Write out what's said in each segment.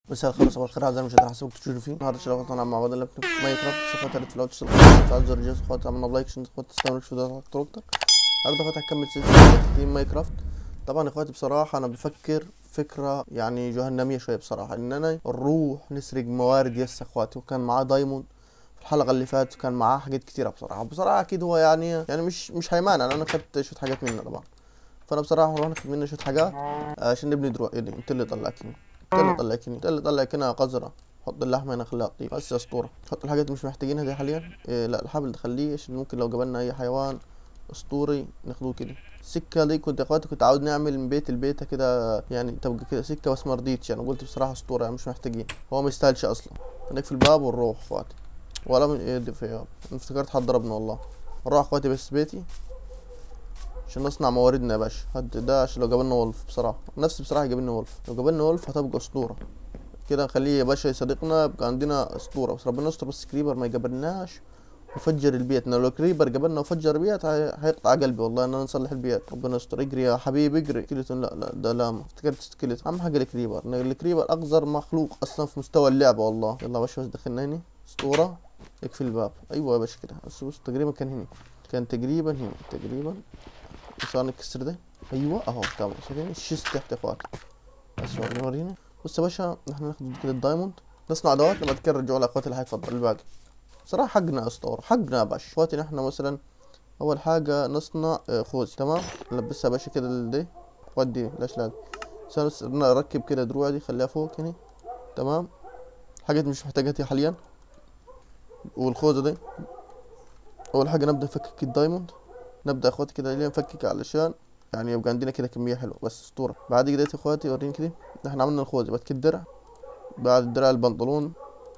مساء الخير صباح الخير اعزائي المشاهدين حسبك تشوفوا فيه النهارده شغال طبعا مع بعض اللابتوب مايك كرافت اخوات اللي في الاول تشتغل تعال زر الجهاز اخوات عملنا لايك عشان اخوات تستمروا في فيديوهات اكتر واكتر النهارده اخوات هنكمل سلسله تيم مايك كرافت طبعا يا اخواتي بصراحه انا بفكر فكره يعني جهنميه شويه بصراحه ان انا نروح نسرق موارد يس يا اخواتي وكان معاه دايموند في الحلقه اللي فاتت وكان معاه حاجات كتيره بصراحه بصراحه اكيد هو يعني يعني مش مش هيمانع لان انا خدت شويه حاجات منه طبعا فانا بصراحه هروح ناخد منه شويه حاجات عشان نبني دروع ايه دي انت اللي طلعكني انت اللي طلعكني انت اللي طلعكني قذره حط اللحمه هنا خليها تطيب بس يا اسطوره حط الحاجات اللي مش محتاجينها دي حاليا إيه لا الحبل ده خليه عشان ممكن لو قابلنا اي حيوان اسطوري ناخدوه كده السكه دي كنت يا اخواتي كنت عاوز نعمل من بيت البيت كده يعني تبقى كده سكه بس ما رضيتش انا قلت بصراحه اسطوره يعني مش محتاجين هو ما يستاهلش اصلا نقفل الباب ونروح اخواتي ولا من ايه دي في انا افتكرت حد ضربنا والله نروح اخواتي بس بيتي عشان نصنع مواردنا يا باشا هد ده عشان لو جابلنا ولف بصراحه نفسي بصراحه جابلنا ولف لو جابلنا ولف هتبقى اسطوره كده نخليه يا باشا يصدقنا يبقى عندنا اسطوره بس ربنا يستر بس كريبر ما يجابلناش وفجر البيت إنه لو كريبر جابلنا وفجر البيت هي- هيقطع قلبي والله ان انا نصلح البيت ربنا يستر اجري يا حبيبي اجري سكيلتون لا لا ده لا افتكرت سكيلت اهم حاجه الكريبر إن الكريبر اقذر مخلوق اصلا في مستوى اللعبه والله يلا يا باشا بس دخلنا هنا اسطوره اقفل الباب ايوه يا باشا كده بس بص تقريبا كان هنا كان تقريبا هنا تقريبا بس انا نكسر ده ايوه اهو تمام شايفين الشيست تحت يا اخواتي بس وريني وريني بص يا باشا احنا ناخد كده الدايموند نصنع ادوات لما كده نرجعوا لاخواتي اللي هيتفضل الباقي بصراحه حقنا يا اسطوره حقنا يا باشا اخواتي نحن مثلا اول حاجه نصنع آه، خوذ تمام نلبسها يا باشا كده لدي ودي ليش لا بس نركب كده دروع دي خليها فوق هنا تمام حاجات مش محتاجاتها حاليا والخوذه دي اول حاجه نبدا نفكك الدايموند نبدا يا اخواتي كده ليه نفكك علشان يعني يبقى عندنا كده كميه حلوه بس اسطوره بعد كده يا اخواتي وريني كده احنا عملنا الخوذه بعد كده الدرع بعد الدرع البنطلون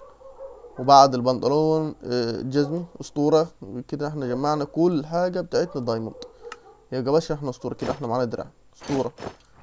وبعد البنطلون آه، جزمي اسطوره كده احنا جمعنا كل حاجه بتاعتنا دايموند يبقى باشا احنا اسطوره كده احنا معانا درع اسطوره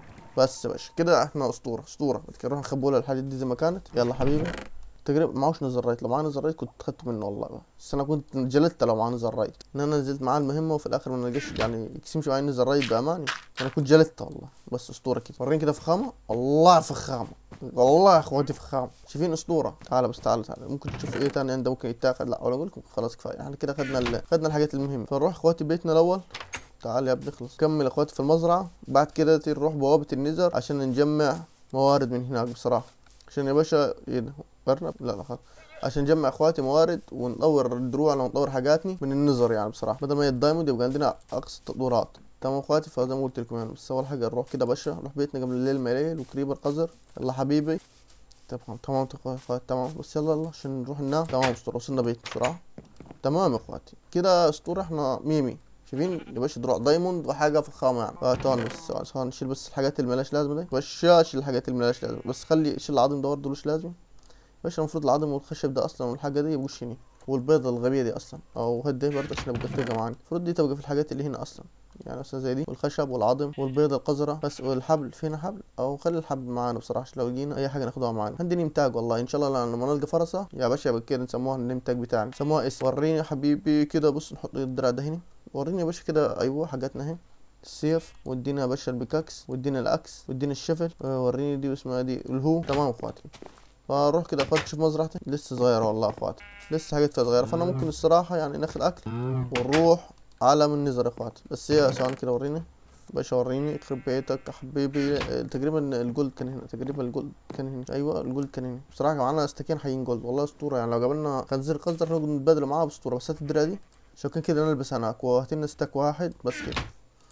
بس يا باشا كده احنا اسطوره اسطوره بعد كده نروح نخبوا لها الحاجات دي زي ما كانت يلا حبيبي تقريبا معهوش نزل رايت لو معاه نزل رايت كنت خدته منه والله بقى. بس انا كنت جلدت لو معاه نزل رايت ان انا نزلت معاه المهمه وفي الاخر ما لقيتش يعني يقسمش معايا نزل رايت باماني انا كنت جلدت والله بس اسطوره كده وريني كده فخامه والله فخامه والله يا اخواتي فخامه شايفين اسطوره تعال بس تعال تعال ممكن تشوف ايه تاني عنده ممكن يتاخد لا ولا اقول لكم خلاص كفايه احنا كده خدنا ال... خدنا الحاجات المهمه فنروح اخواتي بيتنا الاول تعال يا ابني اخلص كمل اخواتي في المزرعه بعد كده نروح بوابه النزر عشان نجمع موارد من هناك بصراحه عشان يا باشا ايه ده برنب لا لا خلاص عشان نجمع اخواتي موارد ونطور دروعنا ونطور حاجاتني من النظر يعني بصراحه بدل ما هي الدايموند يبقى عندنا اقصى تطورات تمام اخواتي فزي ما قلت لكم يعني بس اول حاجه نروح كده باشا نروح بيتنا قبل الليل ما يليل وكريبر قذر يلا حبيبي تمام تمام يا اخواتي تمام بس يلا يلا عشان نروح ننام تمام اسطوره وصلنا بيت بسرعه تمام يا اخواتي كده اسطوره احنا ميمي شايفين يا باشا دروع دايموند وحاجه فخامه يعني اه تمام بس عشان نشيل بس الحاجات اللي ملهاش لازمه دي باشا شيل الحاجات اللي ملهاش لازمه بس خلي شيل العظم ده برضه ملوش لازمه باشا المفروض العظم والخشب ده اصلا والحاجه دي يبقوش هنا والبيضه الغبيه دي اصلا او هدي برضه عشان ابقى تبقى معانا المفروض دي تبقى في الحاجات اللي هنا اصلا يعني مثلا زي دي والخشب والعظم والبيضه القذره بس والحبل فينا حبل او خلي الحبل معانا بصراحه عشان لو لقينا اي حاجه ناخدوها معانا عندي نمتاج والله ان شاء الله لما نلقى فرصه يا باشا يبقى كده نسموها النمتاج بتاعنا نسموها اس وريني يا حبيبي كده بص نحط الدرع ده هنا وريني يا باشا كده ايوه حاجاتنا اهي السيف وادينا يا باشا البيكاكس وادينا الاكس وادينا الشفل آه، وريني دي اسمها دي الهو تمام اخواتي فاروح كده اخواتي شوف مزرعتي لسه صغيره والله اخواتي لسه حاجات فيها صغيره فانا ممكن الصراحه يعني ناخد اكل ونروح عالم النزر يا اخواتي بس هي ثواني كده وريني باشا وريني يخرب بيتك يا حبيبي آه، تقريبا الجولد كان هنا تقريبا الجولد كان هنا ايوه الجولد كان هنا بصراحه معانا استكين حيين جولد والله اسطوره يعني لو جابلنا خنزير قصدر نقدر نتبادل معاه باسطوره بس هات الدرع دي عشان كان كده نلبس هناك وهات لنا ستاك واحد بس كده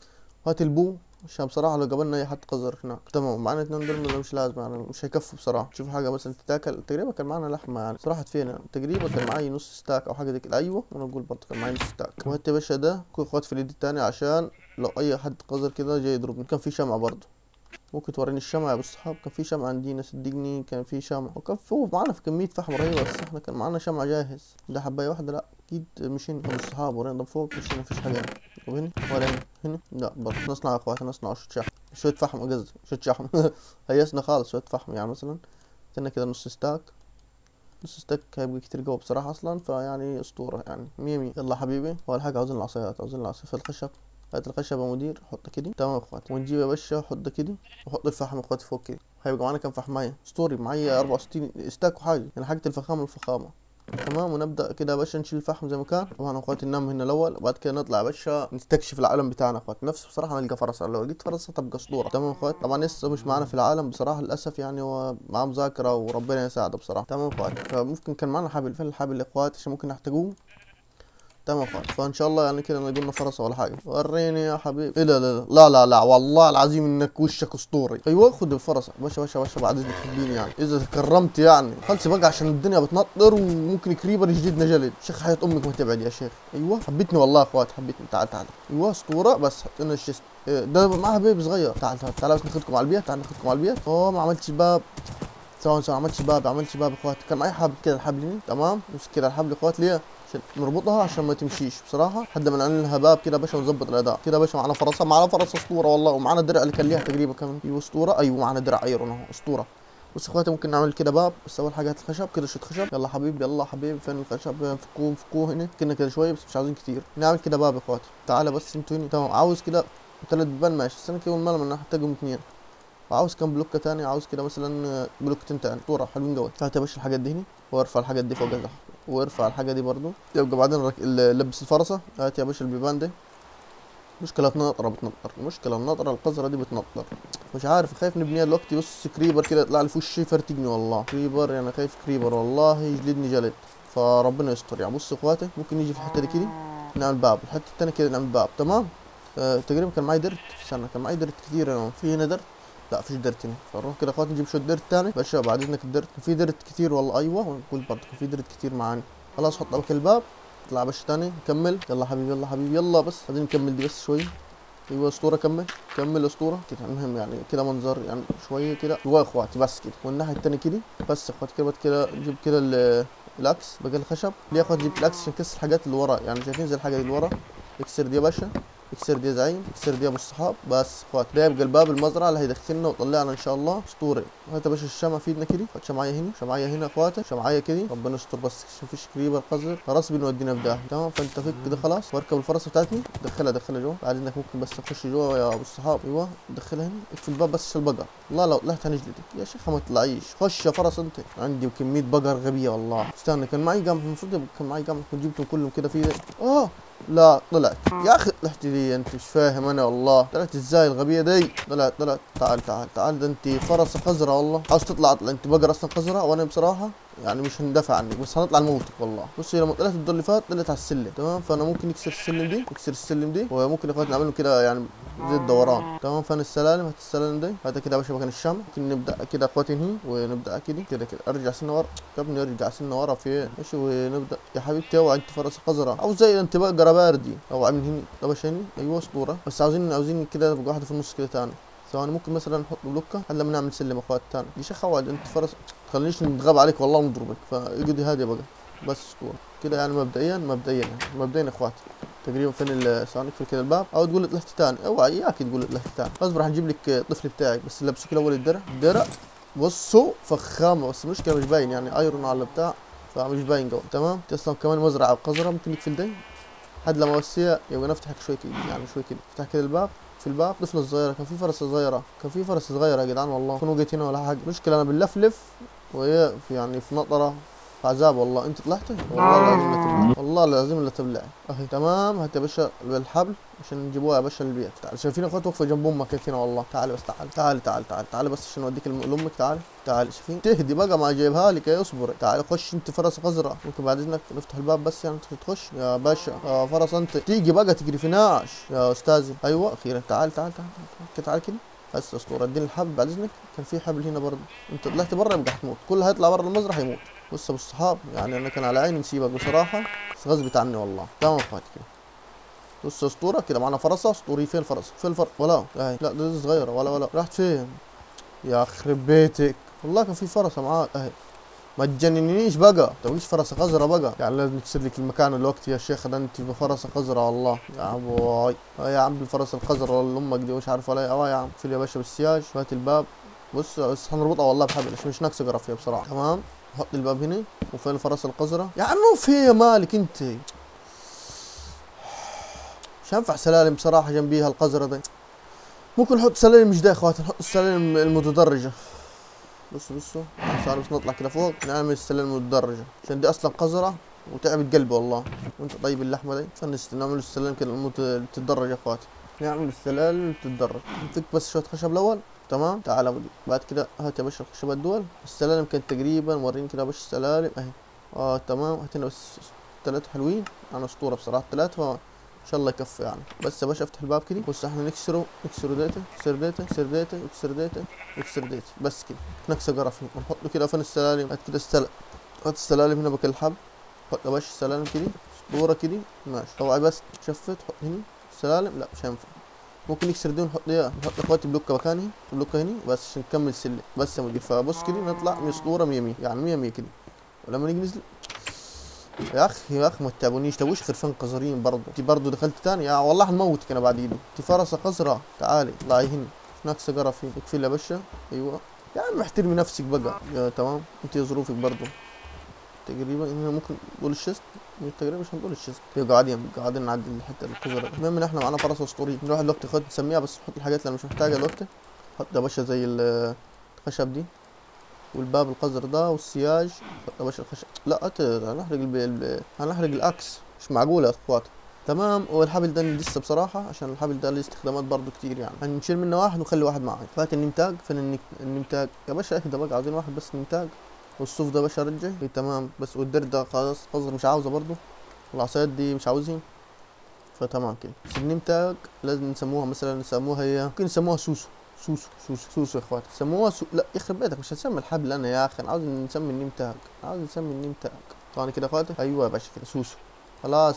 هات البو عشان بصراحة لو قابلنا أي حد قذر هناك تمام معانا اتنين دول مش لازم يعني مش هيكفوا بصراحة شوف حاجة مثلا تتاكل تقريبا كان معانا لحمة يعني صراحة فينا تقريبا كان معايا نص ستاك أو حاجة زي كده أيوه أنا أقول برضه كان معايا نص ستاك وهات يا باشا ده كل اخوات في اليد التاني عشان لو أي حد قذر كده جاي يضربني كان في شمعة برضه ممكن توريني الشمعة يا ابو الصحاب كان في شمعة عندنا صدقني كان في شمعة وكان فوق معانا في كمية فحم رهيبة بس احنا كان معانا شمعة جاهز ده حباية واحدة لا اكيد مش هنا ابو الصحاب ورينا ده فوق مش هنا مفيش حاجة هنا طب هنا ولا هنا هنا لا برضه نصنع يا اخواتي نصنع شوية شحم شوية فحم قصدي شوية شحم هيسنا خالص شوية فحم يعني مثلا استنى كده نص ستاك نص ستاك هيبقى كتير جوه بصراحة اصلا فيعني اسطورة يعني مية مية يلا حبيبي اول حاجة عاوزين العصايات عاوزين العصايات الخشب هات الخشب يا مدير حطه كده تمام يا اخواتي ونجيب يا باشا حط ده كده وحط الفحم يا اخواتي فوق كده هيبقى معانا كام فحمايه اسطوري معايا 64 استاك وحاجه يعني حاجه الفخامه الفخامه تمام ونبدا كده يا باشا نشيل الفحم زي ما كان طبعا اخواتي ننام هنا الاول وبعد كده نطلع يا باشا نستكشف العالم بتاعنا اخواتي نفسي بصراحه نلقى فرس لو لقيت فرس تبقى اسطوره تمام اخواتي طبعا لسه مش معانا في العالم بصراحه للاسف يعني هو معاه مذاكره وربنا يساعده بصراحه تمام اخواتي فممكن كان معانا حبل فين الحبل يا اخواتي عشان ممكن نحتاجوه تمام اخواتي فان شاء الله يعني كده نلاقي لنا فرصه ولا حاجه وريني يا حبيبي إيه لا لا لا لا لا والله العظيم انك وشك اسطوري ايوه خد الفرصه باشا باشا باشا بعد اذنك تحبيني يعني اذا تكرمت يعني خلصي بقى عشان الدنيا بتنطر وممكن كريبر يجدنا جلد شيخ حياه امك ما تبعد يا شيخ ايوه حبيتني والله يا اخوات حبيتني تعال تعال ايوه اسطوره بس حطينا الشيست إيه، ده معاها بيبي صغير تعال تعال تعال بس ناخدكم على البيت تعال ناخدكم على البيت اوه ما عملتش باب ثواني ثواني عملتش باب عملتش باب يا اخوات كان معي حبل كده الحبل هنا تمام نمسك كده الحبل يا اخوات ليه عشان نربطها عشان ما تمشيش بصراحه لحد ما نعمل لها باب كده يا باشا ونظبط الاداء كده يا باشا معانا فرصه معانا فرصه اسطوره والله ومعانا درع اللي كان ليها تقريبا كمان ايوه اسطوره ايوه معانا درع ايرون اهو اسطوره بص يا اخواتي ممكن نعمل كده باب بس اول حاجه هات الخشب كده شويه خشب يلا حبيبي يلا حبيبي فين الخشب فكوه فكوه هنا كنا كده شويه بس مش عاوزين كتير نعمل كده باب يا اخواتي تعالى بس انتوا هنا تمام عاوز كده ثلاث بيبان ماشي بس انا كده الملم انا هحتاجهم اثنين وعاوز كام بلوكة تاني عاوز كده مثلا بلوكتين تاني طورة حلوين قوي هات يا باشا الحاجات دي هنا وارفع الحاجات دي فوق الزحف وارفع الحاجة دي برضو يبقى بعدين رك... ال- لبس الفرسة هات يا باشا البيبان دي مشكلة ناطرة بتنطر مشكلة الناطرة القذرة دي بتنطر مش عارف خايف نبنيها دلوقتي بص كريبر كده يطلع لي في وشي يفرتجني والله كريبر يعني خايف كريبر والله يجلدني جلد فربنا يستر يعني بص يا اخواتي ممكن يجي في الحتة دي كده نعمل باب الحتة التانية كده نعمل باب تمام آه تقريبا كان معي درت استنى كان معي درت كتير انا في هنا درت لا فيش درت هنا فنروح كده اخواتي نجيب شويه درت تاني باشا بعد اذنك الدرت في درت كتير والله ايوه ونقول برضه في درت كتير معانا خلاص حط لك الباب اطلع باشا تاني كمل يلا حبيبي يلا حبيبي يلا بس عايزين نكمل دي بس شويه ايوه اسطوره كمل كمل اسطوره كده المهم يعني كده منظر يعني شويه كده جوا يا اخواتي بس كده والناحيه التانيه كده بس يا اخواتي كده بعد كده نجيب كده ال- الاكس بقى الخشب ليه يا اخواتي جبت الاكس عشان نكسر الحاجات اللي ورا يعني شايفين زي الحاجه دي اللي ورا اكسر دي يا باشا اكسر دي يا زعيم اكسر دي يا ابو الصحاب بس اخوات ده يبقى الباب المزرعه اللي هيدخلنا ويطلعنا ان شاء الله اسطوري هات يا باشا الشمعة في ايدنا كده هات شمعية هنا شمعية هنا يا اخواتي شمعية كده ربنا يستر بس عشان مفيش كريبر قذر خلاص بنودينا في داهية تمام فانت فيك كده خلاص واركب الفرسه بتاعتي دخلها دخلها جوه بعد انك ممكن بس تخش جوه يا ابو الصحاب ايوه دخلها هنا اقفل الباب بس عشان البقر والله لو طلعت هنجلدك يا شيخ ما تطلعيش خش يا فرس انت عندي كميه بقر غبيه والله استنى كان معي قمح المفروض يبقى كان معي قمح كنت جبتهم كلهم كده في اه لا طلعت يا اخي طلعت لي انت مش فاهم انا والله طلعت ازاي الغبيه دي طلعت طلعت تعال تعال تعال ده انت فرس قذره والله عاوز تطلع اطلع انت بقر اصلا قذره وانا بصراحه يعني مش هندافع عنك بس هنطلع نموتك والله بصي لما طلعت الدور اللي فات طلعت على السلم تمام فانا ممكن نكسر السلم دي نكسر السلم دي وممكن يا اخواتي نعمل له كده يعني زي الدوران تمام فين السلالم هات السلالم دي هات كده يا باشا مكان الشمع ممكن نبدا كده يا اخواتي نهي ونبدا كده كده كده ارجع سنه ورا يا ابني ارجع سنه ورا في ايه ماشي ونبدا يا حبيبتي اوعى انت فرس قذره او زي انت بقره باردي اوعى من هنا يا باشا هني ايوه اسطوره بس عاوزين عاوزين كده نبقى واحده في النص كده تاني ثواني ممكن مثلا نحط بلوكه لحد لما نعمل سلم اخوات تاني يا شيخ اوعد انت فرس تخلينيش نتغاب عليك والله ونضربك فاقعدي هاديه بقى بس اسطوره كده يعني مبدئيا مبدئيا يعني مبدئيا يا اخواتي تقريبا فين ال- ثواني نقفل كده الباب او تقول لي طلعت تاني اوعى اياك تقول لي طلعت تاني غصب راح نجيب لك الطفل بتاعك بس لبسه كده اول الدرع الدرع بصوا فخامه بس المشكله مش باين يعني ايرون على بتاع فمش باين قوي تمام اصلا كمان مزرعه قذره ممكن نقفل دي لحد لما اوسيها يبقى نفتح شوي كده يعني شوي كده نفتح كده الباب في الباب طفله صغيره كان في فرسه صغيره كان في فرسه صغيره يا جدعان والله كنت وقيت هنا ولا حاجه مشكله انا بنلفلف وهي في يعني في نطره في عذاب والله انت طلعتي والله العظيم لا تبلع والله العظيم لا تبلع اهي تمام هات يا باشا الحبل عشان نجيبوها يا باشا البيت تعال شايفين اخوات واقفه جنب امك هيك هنا والله تعال بس تعال تعال تعال تعال تعال بس عشان اوديك الم- لامك تعال تعال شايفين تهدي بقى ما جايبها لك يا اصبر تعال خش انت فرس قزرة ممكن بعد اذنك نفتح الباب بس يعني انت تخش يا باشا يا فرس انت تيجي بقى تقرفناش يا استاذي ايوه اخيرا تعال تعال تعال تعال, تعال كده بس اسطوره اديني الحبل بعد اذنك كان في حبل هنا برضه انت طلعت بره يبقى هتموت كل هيطلع بره المزرعه هيموت بص يا ابو الصحاب يعني انا كان على عيني نسيبك بصراحه بس غصبت عني والله تمام اخواتي كده بص يا اسطوره كده معانا فرسه اسطوري فين الفرس فين الفرس ولا اهي لا دي صغيره ولا ولا راحت فين يا خرب بيتك والله كان في فرسه معاك اهي ما تجننيش بقى تبغيش فرسه قذره بقى يعني لازم تكسر لك المكان الوقت يا شيخ ده انت بفرسه قذره والله يا عبوي اه يا عم الفرس القذره ولا امك دي مش عارف ولا ايه اه يا عم فيل يا باشا بالسياج هات الباب بص بس هنربطها والله بحبل عشان مش ناقصه قرف فيها بصراحه تمام حط الباب هنا وفين الفرس القذره يا عم في يا مالك انت مش هينفع سلالم بصراحه جنبيها القذره دي ممكن نحط سلالم مش ده يا اخواتي نحط السلالم المتدرجه بصوا بصوا صار بس نطلع كده فوق نعمل السلالم المتدرجة عشان دي اصلا قذرة وتعبت قلبي والله وانت طيب اللحمة دي فنست نعمل السلالم كده المت- تتدرج يا اخواتي نعمل السلالم تتدرج نفك بس شوية خشب الاول تمام تعال ودي بعد كده هات يا باشا الخشبات دول السلالم كانت تقريبا وريني كده يا باشا السلالم اهي اه تمام هات هنا بس ثلاثة حلوين انا اسطورة بصراحة ثلاثة ان شاء الله يكفي يعني بس يا باشا افتح الباب كده بص احنا نكسره نكسره ديتا نكسر ديتا نكسر ديتا نكسر ديتا نكسر ديتا بس كده نكسر قرف هنا ونحط له كده فين السلالم هات كده السلالم هات السلالم هنا بكل حب حط يا باشا السلالم كده اسطورة كده ماشي اوعى بس شفت حط هنا السلالم لا مش هينفع ممكن نكسر دي ونحط دي نحط اخواتي بلوكه مكاني بلوكه هنا بس عشان نكمل سلة بس يا مدير فبص كده نطلع من اسطورة 100 100 يعني 100 100 كده ولما نيجي ننزل يا اخي يا اخي ما تتعبونيش توش خرفان قذرين برضه انت برضه دخلت تاني يا والله حنموتك انا بعد ايدي انت فرسه قذره تعالي اطلعي هنا ناقصه قرف هنا اكفي يا باشا ايوه يا عم احترمي نفسك بقى يا تمام انت ظروفك برضه تقريبا هنا ممكن نقول الشيست مش تقريبا مش هنقول الشيست يبقى قاعدين قاعدين نعدي الحته القذره المهم ان احنا معانا فرس اسطوري نروح الوقت خد نسميها بس نحط الحاجات اللي أنا مش محتاجها الوقت حط يا باشا زي ال- الخشب دي والباب القذر ده والسياج حط يا باشا الخشب لا أت... هنحرق الب... الب... هنحرق الاكس مش معقول يا اخوات تمام والحبل ده لسه بصراحة عشان الحبل ده له استخدامات برضه كتير يعني هنشيل منه واحد ونخلي واحد معاه فات النمتاج فين النك- النمتاج يا باشا اهدى بقى عاوزين واحد بس نمتاج والصوف ده باشا رجع إيه تمام بس والدرد ده خلاص قصر مش عاوزه برضه والعصايات دي مش عاوزين فتمام كده بس النمتاج لازم نسموها مثلا نسموها هي ممكن نسموها سوسو سوسو سوسو سوسو يا اخواتي سموها سو... لا يخرب بيتك مش هنسمي الحبل انا يا اخي انا عاوز نسمي النيم تاج عاوز نسمي النيم تاج ثاني كده يا اخواتي ايوه يا باشا كده سوسو خلاص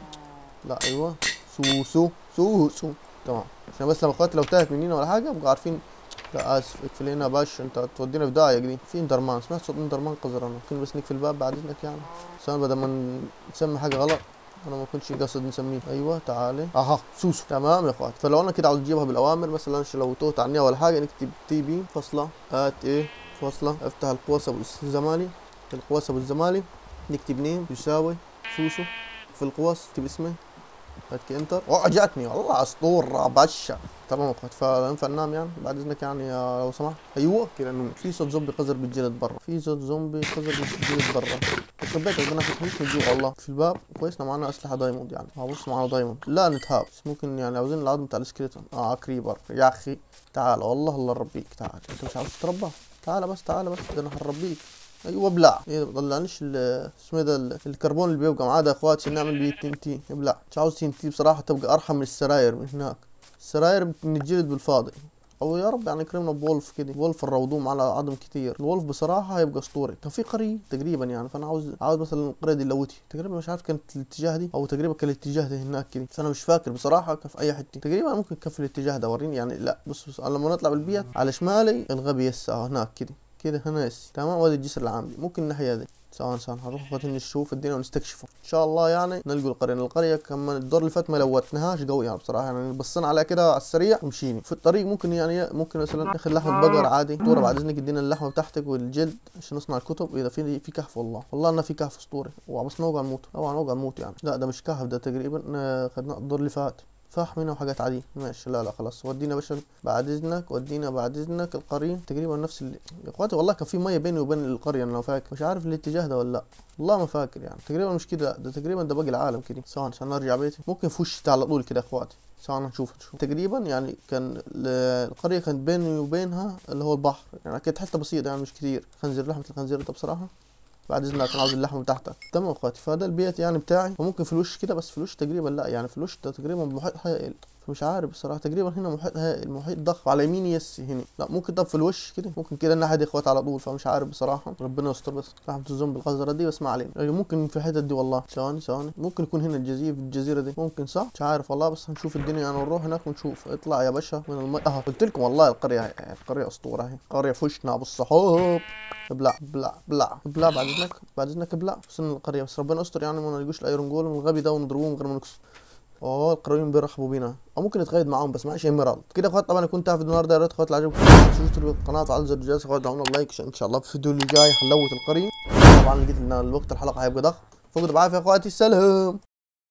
لا ايوه سوسو سوسو تمام عشان بس لما اخواتي لو تاهت مننا ولا حاجه ابقوا عارفين لا اسف اقفل هنا يا باشا انت تودينا في داهيه دي في اندرمان سمعت صوت اندرمان قذر انا ممكن بس نقفل الباب بعد اذنك يعني بس انا بدل ما نسمي حاجه غلط انا ما كنتش قاصد نسميه ايوه تعالي اها سوسو تمام يا اخوات فلو انا كده عاوز اجيبها بالاوامر مثلا لو توت عنيها ولا حاجه نكتب تي بي فاصله ات ايه فاصله افتح القوس ابو الزمالي في القوس ابو الزمالي نكتب نيم يساوي سوسو في القوس اكتب اسمه هاتك انتر اوه جاتني والله اسطوره باشا تمام يا اخوات فينفع ننام يعني بعد اذنك يعني يا لو سمحت ايوه كده انه في صوت زومبي قذر بالجلد برا في صوت زومبي قذر بالجلد برا يخرب بيتك بدنا نفتح نجوع والله في الباب كويسنا معنا اسلحه دايموند يعني اه بص معنا دايموند لا نتهاب بس ممكن يعني عاوزين العظم بتاع السكيلتون اه كريبر يا اخي تعال والله الله يربيك تعال انت مش عاوز تتربى تعال بس تعال بس ده انا هنربيك ايوه ابلع ايه ما طلعنيش ال- اسمه إيه ده ال- الكربون اللي بيبقى معاه ده يا اخوات عشان نعمل بيه تي ان تي ابلع مش عاوز تي ان تي بصراحه تبقى ارحم من السراير من هناك السراير بنتجلد بالفاضي او يا رب يعني يكرمنا بولف كده وولف الروضوم على عظم كتير الولف بصراحه هيبقى اسطوري كان في قريه تقريبا يعني فانا عاوز عاوز مثلا القريه دي لوتي تقريبا مش عارف كانت الاتجاه دي او تقريبا كان الاتجاه ده هناك كده فانا مش فاكر بصراحه كان في اي حته تقريبا ممكن كان في الاتجاه ده وريني يعني لا بص بص أنا لما نطلع بالبيت على شمالي الغبي يسا هناك كده كده هنا يس تمام وادي الجسر العاملي ممكن الناحيه دي سواء سواء هنروح خاطر نشوف الدنيا ونستكشفه ان شاء الله يعني نلقوا القريه لأن القريه كمان الدور اللي فات ما لوتناهاش قوي يعني بصراحه يعني بصينا عليها كده على السريع ومشينا في الطريق ممكن يعني ممكن مثلا ناخذ لحمه بقر عادي دورة بعد اذنك ادينا اللحمه بتاعتك والجلد عشان نصنع الكتب اذا في في كهف والله والله انه في كهف اسطوري وبس نوقع نموت طبعا نوقع نموت يعني لا ده مش كهف ده تقريبا آه، خدناه الدور اللي فات فحم هنا وحاجات عادية ماشي لا لا خلاص ودينا يا باشا بعد اذنك ودينا بعد اذنك القرية تقريبا نفس اللي يا اخواتي والله كان في مية بيني وبين القرية انا لو فاكر مش عارف الاتجاه ده ولا لا والله ما فاكر يعني تقريبا مش كده ده تقريبا ده باقي العالم كده ثواني عشان ارجع بيتي ممكن في وشي على طول كده يا اخواتي ثواني نشوف نشوف تقريبا يعني كان ال- القرية كانت بيني وبينها اللي هو البحر يعني كانت حتة بسيطة يعني مش كتير خنزير لحمة الخنزير ده بصراحة بعد اذنك انا عاوز اللحمه بتاعتك تمام يا اخواتي فده البيت يعني بتاعي وممكن في الوش كده بس في الوش تقريبا لا يعني في الوش ده تقريبا محيط هائل فمش عارف بصراحه تقريبا هنا محيط هائل محيط ضخم على يميني يس هنا لا ممكن طب في الوش كده ممكن كده الناحيه دي اخوات على طول فمش عارف بصراحه ربنا يستر بس لحمه الزومبي القذره دي بس ما علينا يعني ممكن في الحتت دي والله ثواني ثواني ممكن يكون هنا الجزيره في الجزيره دي ممكن صح مش عارف والله بس هنشوف الدنيا يعني نروح هناك ونشوف اطلع يا باشا من المي اه قلت لكم والله القريه هي. القريه اسطوره اهي قريه في وشنا ابو الصحاب ابلع ابلع ابلع ابلع بعد اذنك بعد اذنك ابلع وصلنا القريه بس ربنا يستر يعني ما نلقوش الايرون جول الغبي ده ونضربوه من غير ما نكسر اه القرويين بيرحبوا بينا او ممكن نتقيد معاهم بس معيش ايميرالد كده يا اخوات طبعا كنت في النهارده يا ريت اخوات اللي عجبكم تشتركوا في القناه وعلى زر الجرس يا اخوات دعمونا لايك عشان ان شاء الله في الفيديو اللي جاي حنلوت القريه طبعا لقيت ان الوقت الحلقه هيبقى ضخم فقدوا بعافيه يا اخواتي السلام